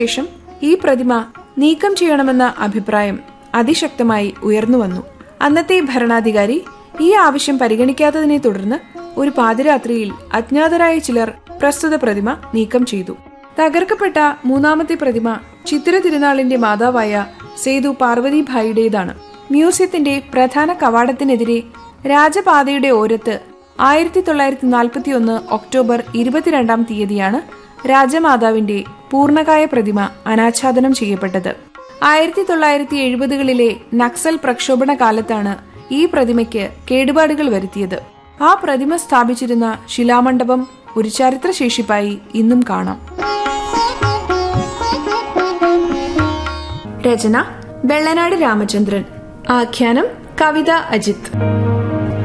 ശേഷം ഈ പ്രതിമ നീക്കം ചെയ്യണമെന്ന അഭിപ്രായം അതിശക്തമായി ഉയർന്നുവന്നു അന്നത്തെ ഭരണാധികാരി ഈ ആവശ്യം പരിഗണിക്കാത്തതിനെ തുടർന്ന് ഒരു പാതിരാത്രിയിൽ അജ്ഞാതരായ ചിലർ പ്രസ്തുത പ്രതിമ നീക്കം ചെയ്തു തകർക്കപ്പെട്ട മൂന്നാമത്തെ പ്രതിമ ചിത്തിര തിരുനാളിന്റെ മാതാവായ സേതു പാർവതിഭായിയുടേതാണ് മ്യൂസിയത്തിന്റെ പ്രധാന കവാടത്തിനെതിരെ രാജപാതയുടെ ഓരത്ത് ആയിരത്തി തൊള്ളായിരത്തി നാൽപ്പത്തി ഒന്ന് ഒക്ടോബർ ഇരുപത്തിരണ്ടാം തീയതിയാണ് രാജമാതാവിന്റെ പൂർണ്ണകായ പ്രതിമ അനാച്ഛാദനം ചെയ്യപ്പെട്ടത് ആയിരത്തി തൊള്ളായിരത്തി എഴുപതുകളിലെ നക്സൽ പ്രക്ഷോഭണ കാലത്താണ് ഈ പ്രതിമയ്ക്ക് കേടുപാടുകൾ വരുത്തിയത് ആ പ്രതിമ സ്ഥാപിച്ചിരുന്ന ശിലാമണ്ഡപം ഒരു ചരിത്രശേഷിപ്പായി ഇന്നും കാണാം രചന വെള്ളനാട് രാമചന്ദ്രൻ ആഖ്യാനം കവിത അജിത്